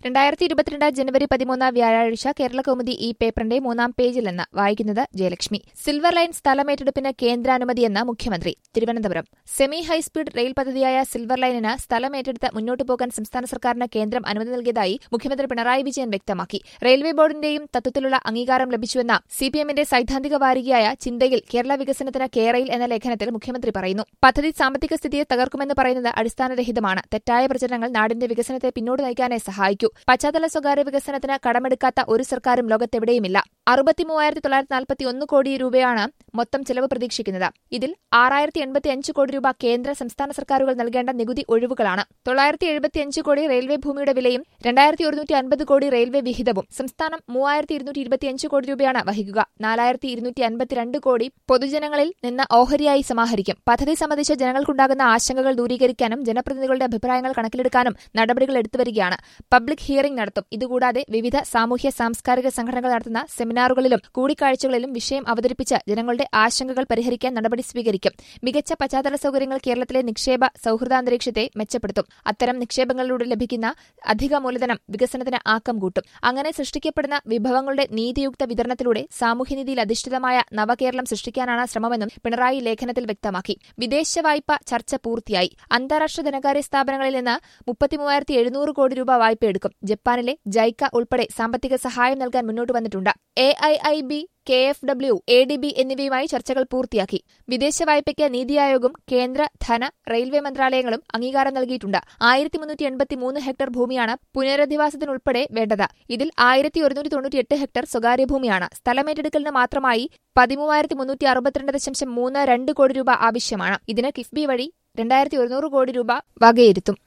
രണ്ടായിരത്തി ഇരുപത്തിരണ്ട് ജനുവരി പതിമൂന്ന് വ്യാഴാഴ്ച കേരള കൗമുദി ഈ പേപ്പറിന്റെ മൂന്നാം പേജിൽ നിന്ന് വായിക്കുന്നത് ജയലക്ഷ്മി സിൽവർ ലൈൻ സ്ഥലമേറ്റെടുപ്പിന് കേന്ദ്രാനുമതിയെന്ന് മുഖ്യമന്ത്രി തിരുവനന്തപുരം സെമി ഹൈസ്പീഡ് റെയിൽ പദ്ധതിയായ സിൽവർ ലൈനിന് സ്ഥലമേറ്റെടുത്ത് മുന്നോട്ടു പോകാൻ സംസ്ഥാന സർക്കാരിന് കേന്ദ്രം അനുമതി നൽകിയതായി മുഖ്യമന്ത്രി പിണറായി വിജയൻ വ്യക്തമാക്കി റെയിൽവേ ബോർഡിന്റെയും തത്വത്തിലുള്ള അംഗീകാരം ലഭിച്ചുവെന്ന സിപിഎമ്മിന്റെ സൈദ്ധാന്തിക വാരികയായ ചിന്തയിൽ കേരള വികസനത്തിന് കേരയിൽ എന്ന ലേഖനത്തിൽ മുഖ്യമന്ത്രി പറയുന്നു പദ്ധതി സാമ്പത്തിക സ്ഥിതിയെ തകർക്കുമെന്ന് പറയുന്നത് അടിസ്ഥാനരഹിതമാണ് തെറ്റായ പ്രചരണങ്ങൾ നാടിന്റെ വികസനത്തെ പിന്നോട്ട് നയിക്കാനേ സഹായിക്കൂ പശ്ചാത്തല സ്വകാര്യ വികസനത്തിന് കടമെടുക്കാത്ത ഒരു സർക്കാരും ലോകത്തെവിടെയുമില്ല അറുപത്തിമൂവായിരത്തി തൊള്ളായിരത്തി നാൽപ്പത്തി ഒന്ന് കോടി രൂപയാണ് മൊത്തം ചെലവ് പ്രതീക്ഷിക്കുന്നത് ഇതിൽ ആറായിരത്തി എൺപത്തി അഞ്ച് കോടി രൂപ കേന്ദ്ര സംസ്ഥാന സർക്കാരുകൾ നൽകേണ്ട നികുതി ഒഴിവുകളാണ് തൊള്ളായിരത്തി എഴുപത്തി അഞ്ച് കോടി റെയിൽവേ ഭൂമിയുടെ വിലയും രണ്ടായിരത്തി ഒരുന്നൂറ്റി അൻപത് കോടി റെയിൽവേ വിഹിതവും സംസ്ഥാനം മൂവായിരത്തി ഇരുന്നൂറ്റി ഇരുപത്തിയഞ്ച് കോടി രൂപയാണ് വഹിക്കുക നാലായിരത്തി ഇരുന്നൂറ്റി അൻപത്തിരണ്ട് കോടി പൊതുജനങ്ങളിൽ നിന്ന് ഓഹരിയായി സമാഹരിക്കും പദ്ധതി സംബന്ധിച്ച് ജനങ്ങൾക്കുണ്ടാകുന്ന ആശങ്കകൾ ദൂരീകരിക്കാനും ജനപ്രതിനിധികളുടെ അഭിപ്രായങ്ങൾ കണക്കിലെടുക്കാനും നടപടികൾ എടുത്തുവരികയാണ് പബ്ലിക് ഹിയറിംഗ് നടത്തും ഇതുകൂടാതെ വിവിധ സാമൂഹ്യ സാംസ്കാരിക സംഘടനകൾ നടത്തുന്ന സെമിനാറുകളിലും കൂടിക്കാഴ്ചകളിലും വിഷയം അവതരിപ്പിച്ച് ജനങ്ങളുടെ ആശങ്കകൾ പരിഹരിക്കാൻ നടപടി സ്വീകരിക്കും മികച്ച പശ്ചാത്തല സൌകര്യങ്ങൾ കേരളത്തിലെ നിക്ഷേപ സൌഹൃദാന്തരീക്ഷത്തെ മെച്ചപ്പെടുത്തും അത്തരം നിക്ഷേപങ്ങളിലൂടെ ലഭിക്കുന്ന അധിക മൂലധനം വികസനത്തിന് ആക്കം കൂട്ടും അങ്ങനെ സൃഷ്ടിക്കപ്പെടുന്ന വിഭവങ്ങളുടെ നീതിയുക്ത വിതരണത്തിലൂടെ സാമൂഹ്യനീതിയിൽ അധിഷ്ഠിതമായ നവകേരളം സൃഷ്ടിക്കാനാണ് ശ്രമമെന്നും പിണറായി ലേഖനത്തിൽ വ്യക്തമാക്കി വിദേശ വായ്പ ചർച്ച പൂർത്തിയായി അന്താരാഷ്ട്ര ധനകാര്യ സ്ഥാപനങ്ങളിൽ നിന്ന് മുപ്പത്തിമൂവായിരത്തി എഴുന്നൂറ് കോടി രൂപ വായ്പയെടുക്കും ജപ്പാനിലെ ജൈക്ക ഉൾപ്പെടെ സാമ്പത്തിക സഹായം നൽകാൻ മുന്നോട്ട് വന്നിട്ടുണ്ട് A I I B K F W A D B എന്നിവയുമായി ചർച്ചകൾ പൂർത്തിയാക്കി വിദേശ വായ്പയ്ക്ക് നീതി ആയോഗും കേന്ദ്ര ധന റെയിൽവേ മന്ത്രാലയങ്ങളും അംഗീകാരം നൽകിയിട്ടുണ്ട് ആയിരത്തി മുന്നൂറ്റി എൺപത്തി മൂന്ന് ഹെക്ടർ ഭൂമിയാണ് പുനരധിവാസത്തിനുൾപ്പെടെ വേണ്ടത് ഇതിൽ ആയിരത്തി ഒരുന്നൂറ്റി തൊണ്ണൂറ്റിയെട്ട് ഹെക്ടർ സ്വകാര്യ ഭൂമിയാണ് സ്ഥലമേറ്റെടുക്കലിന് മാത്രമായി പതിമൂവായിരത്തി മുന്നൂറ്റി അറുപത്തിരണ്ട് ദശാംശം മൂന്ന് രണ്ട് കോടി രൂപ ആവശ്യമാണ് ഇതിന് കിഫ്ബി വഴി രണ്ടായിരത്തി ഒരുന്നൂറ് കോടി രൂപ വകയിരുത്തും